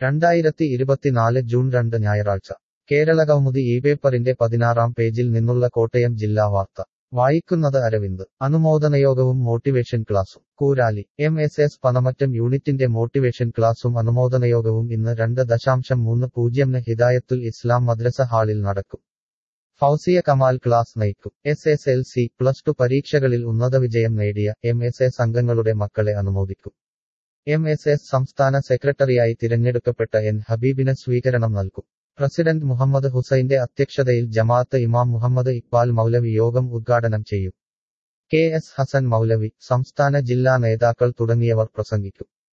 രണ്ടായിരത്തി ഇരുപത്തിനാല് ജൂൺ രണ്ട് ഞായറാഴ്ച കേരളകൗമുദി ഈ പേപ്പറിന്റെ പതിനാറാം പേജിൽ നിന്നുള്ള കോട്ടയം ജില്ലാ വാർത്ത വായിക്കുന്നത് അരവിന്ദ് അനുമോദനയോഗവും മോട്ടിവേഷൻ ക്ലാസും Koorali M S S Panamattam യൂണിറ്റിന്റെ മോട്ടിവേഷൻ ക്ലാസും അനുമോദനയോഗവും ഇന്ന് രണ്ട് ദശാംശം മൂന്ന് പൂജ്യംന് ഹിദായത്തുൽ ഇസ്ലാം മദ്രസ ഹാളിൽ നടക്കും ഫൗസിയ കമാൽ ക്ലാസ് നയിക്കും S S L C plus two പരീക്ഷകളിൽ ഉന്നത വിജയം നേടിയ എം എസ് എസ് അംഗങ്ങളുടെ മക്കളെ അനുമോദിക്കും എം എസ് എസ് സംസ്ഥാന സെക്രട്ടറിയായി തിരഞ്ഞെടുക്കപ്പെട്ട എൻ ഹബീബിന് സ്വീകരണം നൽകും പ്രസിഡന്റ് മുഹമ്മദ് ഹുസൈന്റെ അധ്യക്ഷതയിൽ ജമാഅത്ത് ഇമാം മുഹമ്മദ് ഇക്ബാൽ മൗലവി യോഗം ഉദ്ഘാടനം ചെയ്യും കെ എസ് ഹസൻ മൗലവി സംസ്ഥാന ജില്ലാ നേതാക്കൾ തുടങ്ങിയവർ പ്രസംഗിക്കും